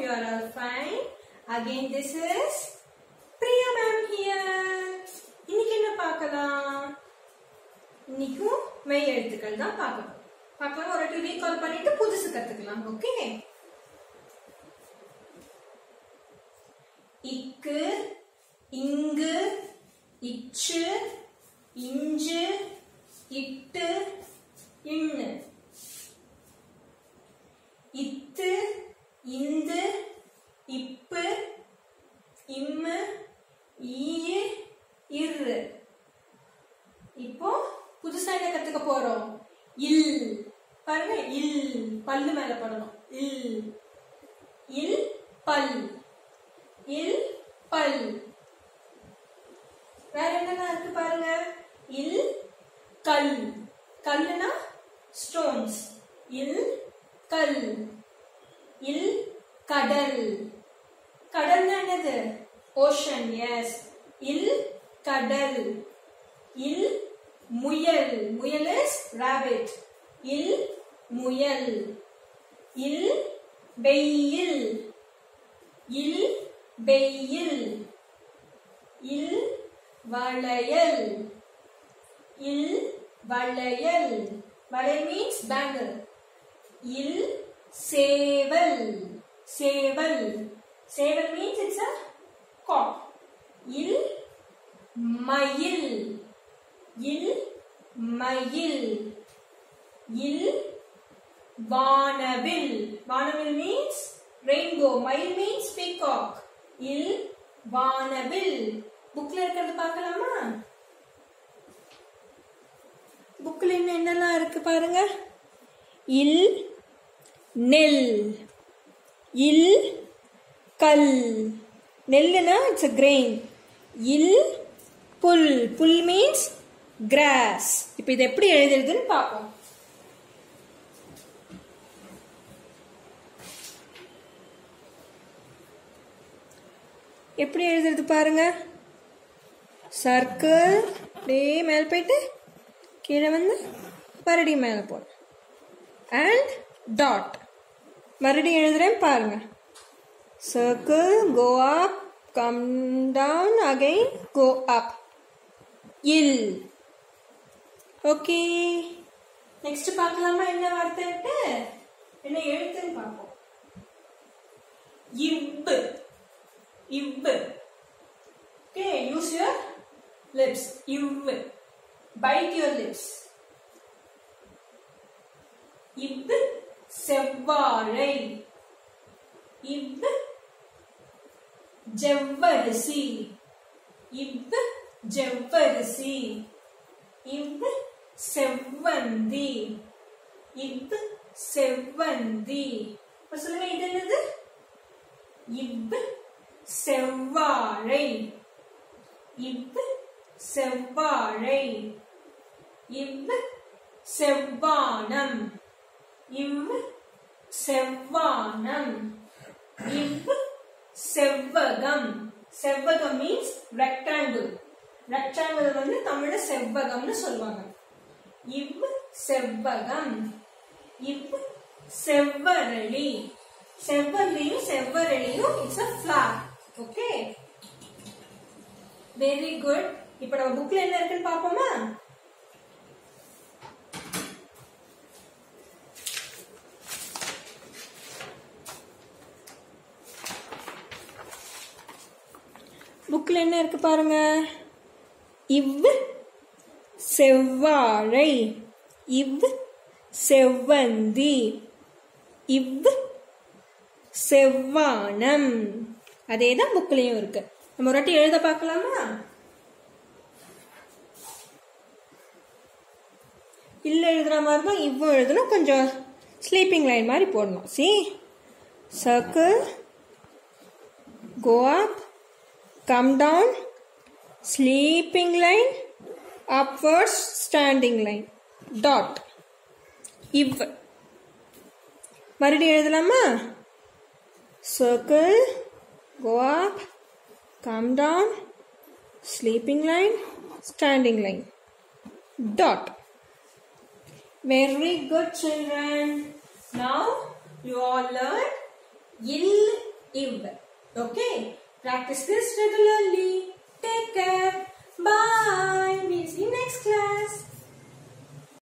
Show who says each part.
Speaker 1: you are all fine. Again, this is Priya ma'am here. இன்னைக்கு என்ன பார்க்கலாம் இன்னைக்கும் மெய் எழுத்துக்கள் தான் பார்க்கணும் பார்க்கலாம் ஒரு வாட்டி ரீகால் பண்ணிட்டு புதுசு கத்துக்கலாம் ஓகே இக்கு இங்கு இச்சு இஞ்சு இட்டு இன்னு இத்து இந்து இப்பு இம்மு ஈயு இரு இப்போ புதுசா என்ன கத்துக்க போறோம் இல் பாருங்க இல் பல்லு மேல படணும் இல் இல் பல் இல் பல் வேற என்னெல்லாம் இருக்கு பாருங்க இல் கல் கல்லுனா ஸ்டோன்ஸ் இல் கல் இல் கடல் கடல்னா என்னது ஓஷன் எஸ் இல் கடல் இல் முயல் முயல் இஸ் rabbit இல் முயல் இல் வெயில் இல் வெயில் இல் வளையல் இல் வளையல் வளையல் மீன்ஸ் பேங்கிள் இல் சேவல் சேவல் சேவல் மீன்ஸ் இட்ஸ் அ காக் இல் மயில் இல் மயில் இல் வானவில் வானவில் மீன்ஸ் ரெயின்போ மயில் மீன்ஸ் பீகாக் இல் வானவில் புக்ல இருக்கிறது பார்க்கலாமா புக்ல இன்னும் என்னெல்லாம் இருக்கு பாருங்க இல் நெல் இல் கல் நெல்லுனா இட்ஸ் அ கிரெயின் இல் புல் புல் மீன்ஸ் கிராஸ் இப்போ இது எப்படி எழுதுறதுன்னு பார்ப்போம் எப்படி எழுதுறது பாருங்க சர்க்கிள் அப்படியே மேலே போயிட்டு கீழே வந்து மறுபடியும் மேலே போகணும் அண்ட் டாட் மறுபடியும் எழுதுறேன் பாருங்க circle go up come down again go up இல் ஓகே நெக்ஸ்ட் பார்க்கலாமா என்ன வார்த்தைன்ட்டு என்ன எழுத்துன்னு பார்ப்போம் இவ்வு இவ்வு ஓகே யூஸ் யுவர் லிப்ஸ் இவ்வு பைட் யுவர் லிப்ஸ் இவ்வு செவ்வாழை இவ்வு ஜவ்வரிசி இவ்வு ஜவ்வரிசி இவ்வு செவ்வந்தி இவ்வு செவ்வந்தி இப்ப சொல்லுங்க இது என்னது இவ்வு செவ்வாழை இவ்வு செவ்வாழை இவ்வு செவ்வானம் இவ்வு செவ்வானம் இவ்வு செவ்வகம் செவ்வகம் மீன்ஸ் ரெக்டாங்கிள் ரெக்டாங்கிள் வந்து தமிழ்ல செவ்வகம்னு சொல்லுவாங்க இவ் செவ்வகம் இவ் செவ்வரளி செவ்வரளியும் செவ்வரளியும் it's a flower okay very good இப்போ நம்ம புக்ல என்ன இருக்குன்னு பாப்போமா புக்ல என்ன இருக்கு பாருங்க இவ் செவ்வாழை இவ் செவ்வந்தி இவ் செவ்வானம் அதே தான் புக்லயும் இருக்கு நம்ம ஒரு வாட்டி எழுத பார்க்கலாமா இல்ல எழுதுற மாதிரி தான் இவ்வும் எழுதணும் கொஞ்சம் ஸ்லீப்பிங் லைன் மாதிரி போடணும் C circle go up come down sleeping line upwards standing line dot if மறுபடியும் எழுதலாமா circle go up come down sleeping line standing line dot very good children now you all learned இல் இவ் okay practice this regularly take care bye